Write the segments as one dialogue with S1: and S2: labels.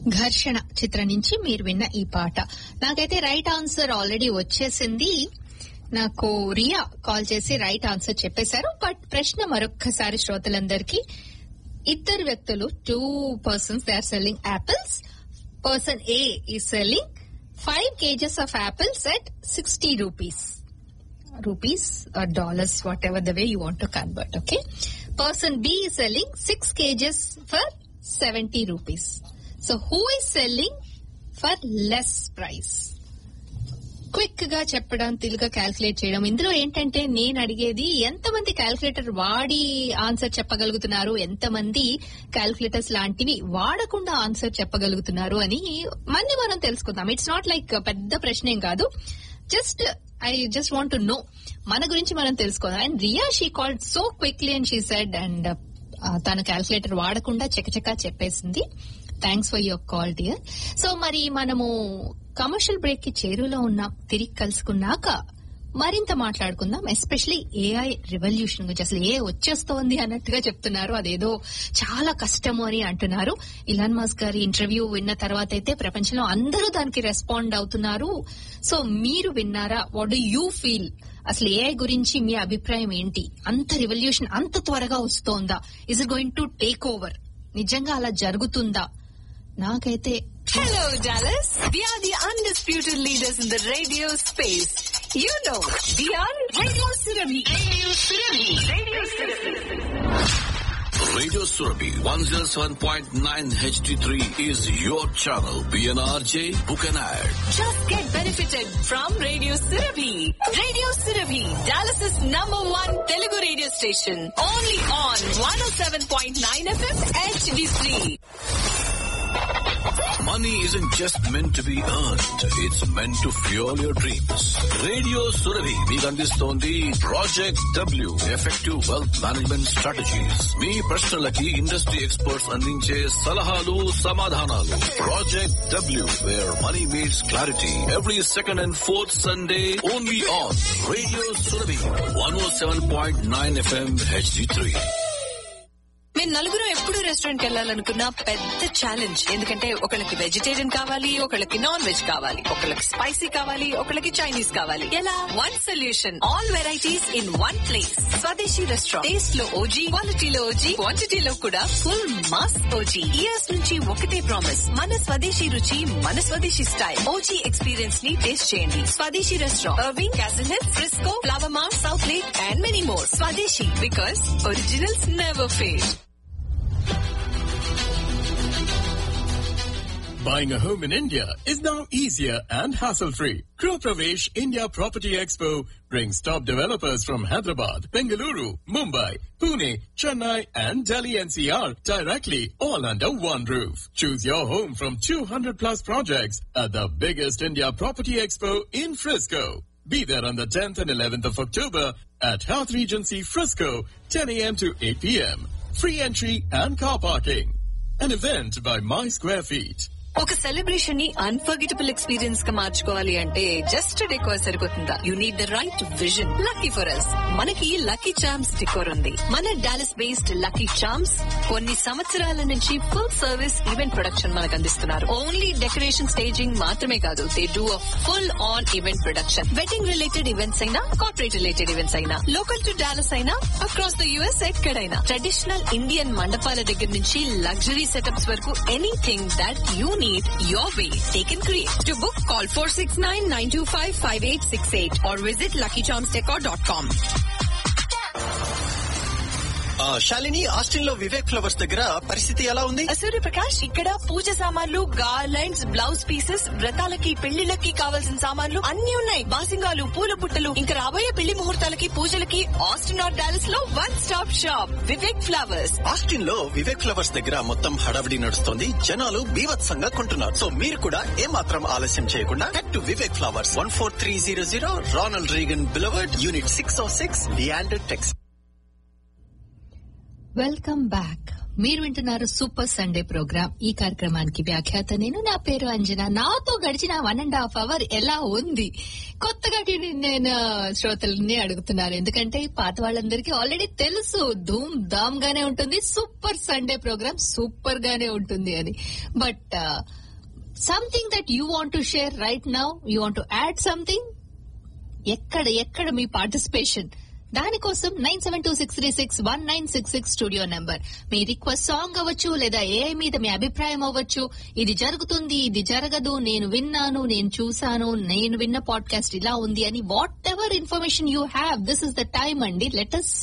S1: ఘర్షణ చిత్రం నుంచి మీరు విన్న ఈ పాట నాకైతే రైట్ ఆన్సర్ ఆల్రెడీ వచ్చేసింది నాకు రియా కాల్ చేసి రైట్ ఆన్సర్ చెప్పేశారు బట్ ప్రశ్న మరొక్కసారి శ్రోతలందరికీ ఇద్దరు వ్యక్తులు two persons they are selling apples person A ఈ selling five kgs of apples at sixty rupees rupees or dollars, whatever the way you want to convert, okay? Person B is selling 6 kgs for 70 rupees. So who is selling for less price? Quick గా చెప్పడం తెలుగుగా calculate చేయడం ఇందులో ఏంటంటే నేను అడిగేది ఎంతమంది calculator వాడి answer చెప్పగలుగుతున్నారు ఎంతమంది క్యాల్కులేటర్స్ లాంటివి వాడకుండా ఆన్సర్ చెప్పగలుగుతున్నారు అని మళ్ళీ మనం తెలుసుకుందాం ఇట్స్ నాట్ లైక్ పెద్ద ప్రశ్న ఏం కాదు just I just want to know మన గురించి మనం తెలుసుకోవాలి and Riya she called so quickly and she said and తన క్యాల్కులేటర్ వాడకుండా చకచకా చెప్పేసింది thanks for your call dear so మరి మనము కమర్షియల్ బ్రేక్ కి చేరువలో ఉన్నాం తిరిగి కలుసుకున్నాక మరింత మాట్లాడుకుందాం ఎస్పెషలీ ఏఐ రెవల్యూషన్ గురించి అసలు ఏ వచ్చేస్తోంది అన్నట్టుగా చెప్తున్నారు అదేదో చాలా కష్టము అని అంటున్నారు ఇలాన్ మస్క్ గారి ఇంటర్వ్యూ విన్న తర్వాత అయితే ప్రపంచంలో అందరూ దానికి రెస్పాండ్ అవుతున్నారు సో మీరు విన్నారా వాట్ డు యూ ఫీల్ అసలు ఏఐ గురించి మీ అభిప్రాయం ఏంటి అంత రెవల్యూషన్ అంత త్వరగా వస్తోందా is it going to take over నిజంగా అలా జరుగుతుందా నాకైతే
S2: Hello, Dallas. We are the undisputed leaders in the radio space. You know, we are Radio Surabhi. Radio Surabhi. Radio Surabhi.
S3: Radio Surabhi 107.9 HD3 is your channel. PNRJ, book an ad.
S2: Just get benefited from Radio Surabhi. Radio Surabhi, Dallas's number one Telugu radio station. Only on 107.9 FM HD3.
S3: Money isn't just meant to be earned. It's meant to fuel your dreams. Radio Surabhi మీకు అందిస్తోంది project W effective wealth management strategies మీ ప్రశ్నలకి industry experts అందించే సలహాలు సమాధానాలు project W where money meets clarity every second and fourth Sunday only on radio Surabhi one O seven point nine FM HD three
S2: మేము నలుగురు ఎప్పుడు రెస్టారెంట్ కి వెళ్ళాలనుకున్న పెద్ద ఛాలెంజ్ ఎందుకంటే ఒకళ్ళకి వెజిటేరియన్ కావాలి ఒకళ్ళకి నాన్ వెజ్ కావాలి ఒకళ్ళకి స్పైసీ కావాలి ఒకళ్ళకి చైనీస్ కావాలి ఎలా one solution all varieties in one place Swadeshi restaurant taste లో ఓజీ క్వాలిటీలో ఓజీ క్వాంటిటీలో కూడా ఫుల్ మాస్ ఓజీ ఇయర్స్ నుంచి ఒకటే ప్రామిస్ మన స్వదేశీ రుచి మన స్వదేశీ స్టైల్ ఓజీ ఎక్స్పీరియన్స్ ని టేస్ట్ చేయండి Swadeshi restaurant Irving Castle Hill Frisco Flower Mark Southlake and many more Swadeshi because originals never fail
S4: Buying a home in India is now easier and hassle-free. Group Pravesh India Property Expo brings top developers from Hyderabad, Bengaluru, Mumbai, Pune, Chennai and Delhi NCR directly all under one roof. Choose your home from 200 plus projects at the biggest India Property Expo in Frisco. Be there on the 10th and 11th of October at Health Regency Frisco, 10 a.m. to 8 p.m. Free entry and car parking. An event by My Square Feet.
S2: ఒక celebration ని unforgettable experience గా మార్చుకోవాలి అంటే just decor సరిపోతుందా you need the right vision lucky for us మనకి lucky charms decor ఉంది మన Dallas based lucky charms కొన్ని సంవత్సరాల నుంచి ఫుల్ సర్వీస్ ఈవెంట్ ప్రొడక్షన్ మనకు అందిస్తున్నారు ఓన్లీ డెకరేషన్ స్టేజింగ్ మాత్రమే కాదు they do a full on event production wedding related events అయినా కార్పొరేట్ రిలేటెడ్ ఈవెంట్స్ అయినా లోకల్ టు డాలస్ అయినా అక్రాస్ ద యుఎస్ ఎక్కడైనా ట్రెడిషనల్ ఇండియన్ మండపాల దగ్గర నుంచి లగ్జరీ సెటప్స్ వరకు anything that you need your way. Take and create. To book, call 469-925-5868 or visit luckycharmsdecor.com.
S5: ఆ, Shalini Austin లో వివేక్ ఫ్లవర్స్ దగ్గర పరిస్థితి ఎలా ఉంది
S2: సూర్యప్రకాష్ ఇక్కడ పూజ సామాన్లు గార్లైన్స్ బ్లౌజ్ పీసెస్ వ్రతాలకి పెళ్లిళ్ళకి కావాల్సిన సామాన్లు అన్ని ఉన్నాయి బాసింగాలు పూల బుట్టలు ఇంకా రాబోయే పెళ్లి ముహూర్తాలకి పూజలకి ఆస్టిన్ ఆర్ డాలస్ లో one stop shop Vivek flowers
S5: Austin లో వివేక్ ఫ్లవర్స్ దగ్గర మొత్తం హడావిడి నడుస్తుంది జనాలు బీభత్సంగా కొంటున్నారు సో మీరు కూడా ఏమాత్రం ఆలస్యం చేయకుండా head to Vivek flowers one four three zero zero Ronald Reagan boulevard unit six O six Leander Tex
S1: welcome back మీరు వింటున్నారు సూపర్ సండే ప్రోగ్రామ్ ఈ కార్యక్రమానికి వ్యాఖ్యాత నేను నా పేరు అంజన నాతో గడిచిన వన్ అండ్ హాఫ్ అవర్ ఎలా ఉంది కొత్తగా ట్యూన్ నేను శ్రోతలని అడుగుతున్నాను ఎందుకంటే పాత వాళ్ళందరికీ ఆల్రెడీ తెలుసు ధూమ్ ధామ్ గానే ఉంటుంది సూపర్ సండే ప్రోగ్రామ్ సూపర్ గానే ఉంటుంది అని but something that you want to share right now you want to add something ఎక్కడ ఎక్కడ మీ పార్టిసిపేషన్ దానికోసం nine seven two six three six one nine six six studio number మీ request song అవ్వచ్చు లేదా ఏ మీద మీ అభిప్రాయం అవ్వచ్చు ఇది జరుగుతుంది ఇది జరగదు నేను విన్నాను నేను చూసాను నేను విన్న పాడ్కాస్ట్ ఇలా ఉంది అని whatever information you have this is the time అండి లెటస్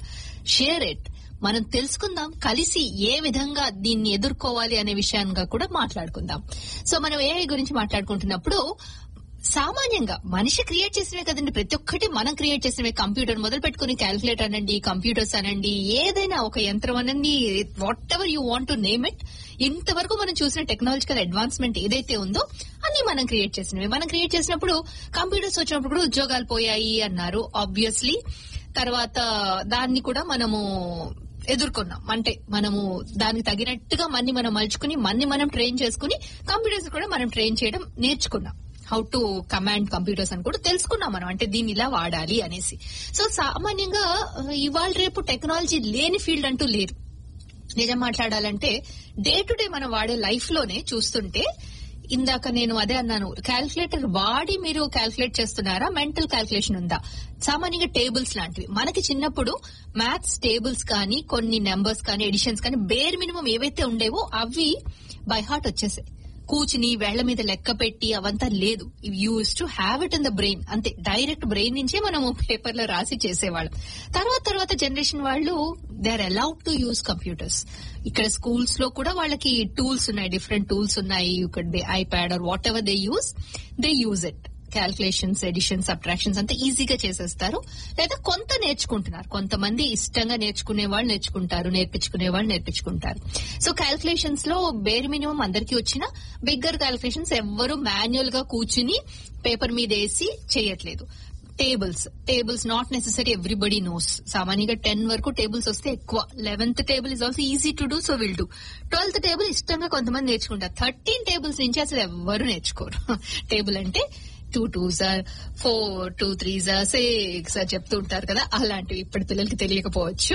S1: షేర్ ఇట్ మనం తెలుసుకుందాం కలిసి ఏ విధంగా దీన్ని ఎదుర్కోవాలి అనే విషయంగా కూడా మాట్లాడుకుందాం సో మనం ఏఐ గురించి మాట్లాడుకుంటున్నప్పుడు సామాన్యంగా మనిషి క్రియేట్ చేసినవే కదండి ప్రతి ఒక్కటి మనం క్రియేట్ చేసినవే కంప్యూటర్ మొదలు పెట్టుకుని క్యాల్కులేటర్ అనండి కంప్యూటర్స్ అనండి ఏదైనా ఒక యంత్రం అనండి whatever you want to name it ఇంతవరకు మనం చూసిన టెక్నాలజికల్ అడ్వాన్స్మెంట్ ఏదైతే ఉందో అన్ని మనం క్రియేట్ చేసినవి మనం క్రియేట్ చేసినప్పుడు కంప్యూటర్స్ వచ్చినప్పుడు కూడా ఉద్యోగాలు పోయాయి అన్నారు ఆబ్వియస్లీ తర్వాత దాన్ని కూడా మనము ఎదుర్కొన్నాం అంటే మనము దానికి తగినట్టుగా మన్ని మనం మలుచుకుని మన్ని మనం ట్రైన్ చేసుకుని కంప్యూటర్స్ కూడా మనం ట్రైన్ చేయడం నేర్చుకున్నాం హౌ టు కమాండ్ కంప్యూటర్స్ అని కూడా తెలుసుకున్నాం మనం అంటే దీన్ని ఇలా వాడాలి అనేసి సో సామాన్యంగా ఇవాళ రేపు టెక్నాలజీ లేని ఫీల్డ్ అంటూ లేరు నిజం మాట్లాడాలంటే డే టు డే మనం వాడే లైఫ్ లోనే చూస్తుంటే ఇందాక నేను అదే అన్నాను క్యాల్కులేటర్ వాడి మీరు క్యాల్కులేట్ చేస్తున్నారా మెంటల్ క్యాల్కులేషన్ ఉందా సామాన్యంగా టేబుల్స్ లాంటివి మనకి చిన్నప్పుడు మ్యాథ్స్ టేబుల్స్ కానీ కొన్ని నెంబర్స్ కానీ ఎడిషన్స్ కానీ బేర్ మినిమం ఏవైతే ఉండేవో అవి బై హార్ట్ వచ్చేసాయి కూర్చుని వేళ్ల మీద లెక్క పెట్టి అవంతా లేదు use to have it in the brain అంతే డైరెక్ట్ బ్రెయిన్ నుంచే మనము పేపర్ లో రాసి చేసేవాళ్ళం తర్వాత తర్వాత జనరేషన్ వాళ్ళు they are allowed to use computers ఇక్కడ స్కూల్స్ లో కూడా వాళ్ళకి టూల్స్ ఉన్నాయి డిఫరెంట్ టూల్స్ ఉన్నాయి you could be iPad or whatever they use they use it calculations addition subtractions అంతా ఈజీగా చేసేస్తారు లేదా కొంత నేర్చుకుంటున్నారు కొంతమంది ఇష్టంగా నేర్చుకునే వాళ్ళు నేర్చుకుంటారు నేర్పించుకునే వాళ్ళు నేర్పించుకుంటారు సో క్యాల్కులేషన్స్ లో బేర్ మినిమం అందరికీ వచ్చిన బిగ్గర్ క్యాల్కులేషన్స్ ఎవ్వరు మాన్యువల్ గా కూర్చుని పేపర్ మీద వేసి చేయట్లేదు tables tables not necessary everybody knows సామాన్యంగా టెన్ వరకు టేబుల్స్ వస్తే ఎక్కువ eleventh table is also easy to do so will do twelfth table ఇష్టంగా కొంతమంది నేర్చుకుంటారు థర్టీన్ టేబుల్స్ నుంచి అసలు ఎవ్వరు నేర్చుకోరు టేబుల్ అంటే two twos are four two threes are six అని చెప్తూ ఉంటారు కదా అలాంటివి ఇప్పటి పిల్లలకి తెలియకపోవచ్చు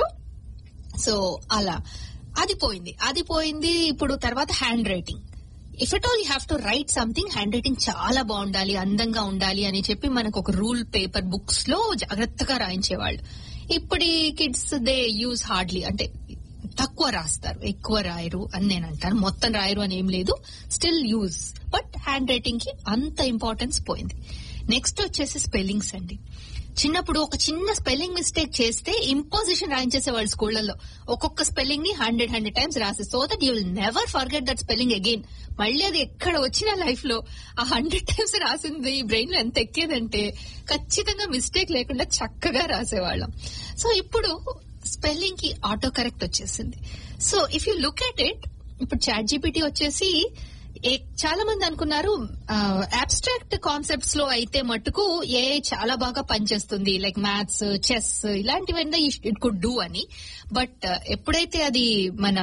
S1: సో అలా అది పోయింది అది పోయింది ఇప్పుడు తర్వాత handwriting if at all you have to write something handwriting చాలా బాగుండాలి అందంగా ఉండాలి అని చెప్పి మనకు ఒక రూల్ పేపర్ బుక్స్ లో జాగ్రత్తగా రాయించేవాళ్ళు ఇప్పుడు కిడ్స్ దే యూజ్ హార్డ్లీ అంటే తక్కువ రాస్తారు ఎక్కువ రాయరు అని నేను అంటాను మొత్తం రాయరు అని ఏం లేదు still use but handwriting కి అంత ఇంపార్టెన్స్ పోయింది నెక్స్ట్ వచ్చేసి స్పెల్లింగ్స్ అండి చిన్నప్పుడు ఒక చిన్న స్పెల్లింగ్ మిస్టేక్ చేస్తే ఇంపోజిషన్ రాయించేసేవాళ్ళు స్కూళ్లలో ఒక్కొక్క స్పెల్లింగ్ ని హండ్రెడ్ హండ్రెడ్ టైమ్స్ రాసి so that you will never forget that spelling again మళ్ళీ అది ఎక్కడ వచ్చిన లైఫ్ లో ఆ హండ్రెడ్ టైమ్స్ రాసింది బ్రెయిన్ లో ఎంత ఎక్కేదంటే ఖచ్చితంగా మిస్టేక్ లేకుండా చక్కగా రాసేవాళ్ళం సో ఇప్పుడు స్పెల్లింగ్ కి ఆటో కరెక్ట్ వచ్చేసింది so if you look at it ఇప్పుడు చాట్ జీపీటీ వచ్చేసి చాలా మంది అనుకున్నారు అబ్స్ట్రాక్ట్ కాన్సెప్ట్స్ లో అయితే మటుకు ఏ చాలా బాగా పనిచేస్తుంది లైక్ మ్యాథ్స్ చెస్ ఇలాంటివన్నీ ఇట్ కుడ్ డూ అని బట్ ఎప్పుడైతే అది మన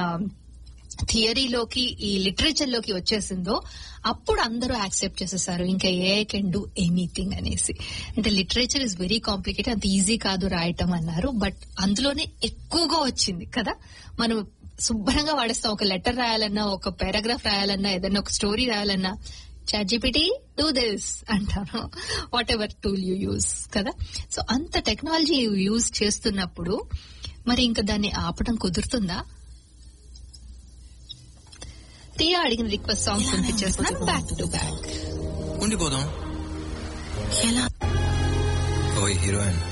S1: థియరీలోకి ఈ లిటరేచర్ లోకి వచ్చేసిందో అప్పుడు అందరూ యాక్సెప్ట్ చేసేసారు ఇంకా ఏ కెన్ డూ ఎనీథింగ్ అనేసి అంటే లిటరేచర్ ఇస్ వెరీ కాంప్లికేటెడ్ అంత ఈజీ కాదు రాయటం అన్నారు బట్ అందులోనే ఎక్కువగా వచ్చింది కదా మనం శుభ్రంగా వాడేస్తాం ఒక లెటర్ రాయాలన్నా ఒక పారాగ్రాఫ్ రాయాలన్నా ఏదన్నా ఒక స్టోరీ రాయాలన్నా చాట్ జీపీటీ డూ దిస్ అంటాను whatever tool you use కదా సో అంత టెక్నాలజీ యూజ్ చేస్తున్నప్పుడు మరి ఇంకా దాన్ని ఆపడం కుదురుతుందా రియా అడిగిన రిక్వెస్ట్ సాంగ్స్ వినిపించేస్తున్నాను బ్యాక్ టు బ్యాక్
S6: ఉండిపోదాం
S2: ఎలా
S6: ఓ హీరోయిన్